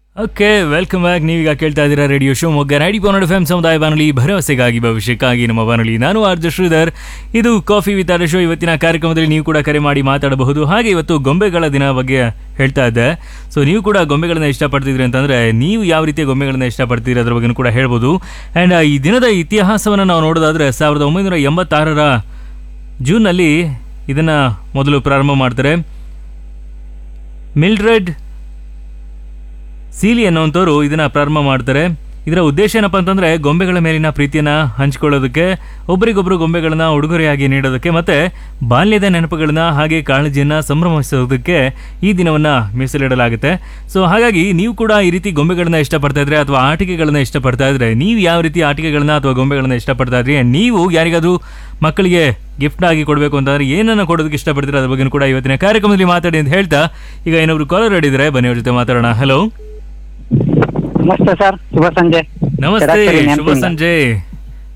Okay welcome back ನೀವೀಗ ಕೇಳ್ತಾ ಇದ್ದೀರಾ ರೇಡಿಯೋ ಶಿವಮೊಗ್ಗ ನೈಡಿ ಪೌನಡ್ ಎಫ್ ಎಂ ಸಮುದಾಯ ಬಾನುಲಿ ಭರವಸೆಗಾಗಿ ಭವಿಷ್ಯಕ್ಕಾಗಿ ನಮ್ಮ ಬಾನುಲಿ ನಾನು ಆರ್ಜ ಶ್ರೀಧರ್ ಇದು ಕಾಫಿ ವಿತ್ ಆರ್ ಶೋ ಇವತ್ತಿನ ಕಾರ್ಯಕ್ರಮದಲ್ಲಿ ನೀವು ಕೂಡ ಕರೆ ಮಾಡಿ ಮಾತಾಡಬಹುದು ಹಾಗೆ ಇವತ್ತು ಗೊಂಬೆಗಳ ದಿನ ಬಗ್ಗೆ ಹೇಳ್ತಾ ಇದ್ದೆ ಸೊ ನೀವು ಕೂಡ ಗೊಂಬೆಗಳನ್ನ ಇಷ್ಟಪಡ್ತಿದ್ರಿ ಅಂತಂದ್ರೆ ನೀವು ಯಾವ ರೀತಿಯ ಗೊಂಬೆಗಳನ್ನ ಇಷ್ಟಪಡ್ತೀರಿ ಅದ್ರ ಬಗ್ಗೆ ಕೂಡ ಹೇಳ್ಬೋದು ಆ್ಯಂಡ್ ಈ ದಿನದ ಇತಿಹಾಸವನ್ನು ನಾವು ನೋಡೋದಾದ್ರೆ ಸಾವಿರದ ಒಂಬೈನೂರ ಎಂಬತ್ತಾರರ ಜೂನ್ನಲ್ಲಿ ಇದನ್ನು ಮೊದಲು ಪ್ರಾರಂಭ ಮಾಡ್ತಾರೆ ಮಿಲ್ಡ್ರೆಡ್ ಸೀಲಿ ಅನ್ನುವಂಥವ್ರು ಇದನ್ನ ಪ್ರಾರಂಭ ಮಾಡ್ತಾರೆ ಇದರ ಉದ್ದೇಶ ಏನಪ್ಪ ಅಂತಂದ್ರೆ ಗೊಂಬೆಗಳ ಮೇಲಿನ ಪ್ರೀತಿಯನ್ನ ಹಂಚ್ಕೊಳ್ಳೋದಕ್ಕೆ ಒಬ್ಬರಿಗೊಬ್ಬರು ಗೊಂಬೆಗಳನ್ನ ಉಡುಗೊರೆಯಾಗಿ ನೀಡೋದಕ್ಕೆ ಮತ್ತೆ ಬಾಲ್ಯದ ನೆನಪುಗಳನ್ನ ಹಾಗೆ ಕಾಳಜಿಯನ್ನ ಸಂಭ್ರಮಿಸೋದಕ್ಕೆ ಈ ದಿನವನ್ನ ಮೀಸಲಿಡಲಾಗುತ್ತೆ ಸೊ ಹಾಗಾಗಿ ನೀವು ಕೂಡ ಈ ರೀತಿ ಗೊಂಬೆಗಳನ್ನ ಇಷ್ಟಪಡ್ತಾ ಇದ್ರೆ ಅಥವಾ ಆಟಿಕೆಗಳನ್ನ ಇಷ್ಟಪಡ್ತಾ ಇದ್ರೆ ನೀವು ಯಾವ ರೀತಿ ಆಟಿಕೆಗಳನ್ನ ಅಥವಾ ಗೊಂಬೆಗಳನ್ನ ಇಷ್ಟಪಡ್ತಾ ಇದ್ರಿ ನೀವು ಯಾರಿಗಾದ್ರೂ ಮಕ್ಕಳಿಗೆ ಗಿಫ್ಟ್ ಆಗಿ ಕೊಡಬೇಕು ಅಂತಂದ್ರೆ ಏನನ್ನ ಕೊಡೋದಕ್ಕೆ ಇಷ್ಟಪಡ್ತೀರಾ ಅದ್ರ ಬಗ್ಗೆ ಕೂಡ ಇವತ್ತಿನ ಕಾರ್ಯಕ್ರಮದಲ್ಲಿ ಮಾತಾಡಿ ಅಂತ ಹೇಳ್ತಾ ಈಗ ಏನೊಬ್ರು ಕಾಲರ್ ಹಿಡಿದ್ರೆ ಬನ್ನಿ ಅವ್ರ ಜೊತೆ ಮಾತಾಡೋಣ ಹಲೋ ನಮಸ್ತೆ ಸರ್ ಶುಭ ಸಂಜೆ ನಮಸ್ತೆ ಚರಾಚರಿ ಶುಭ ನೆನಪಿಂದ. ಸಂಜೆ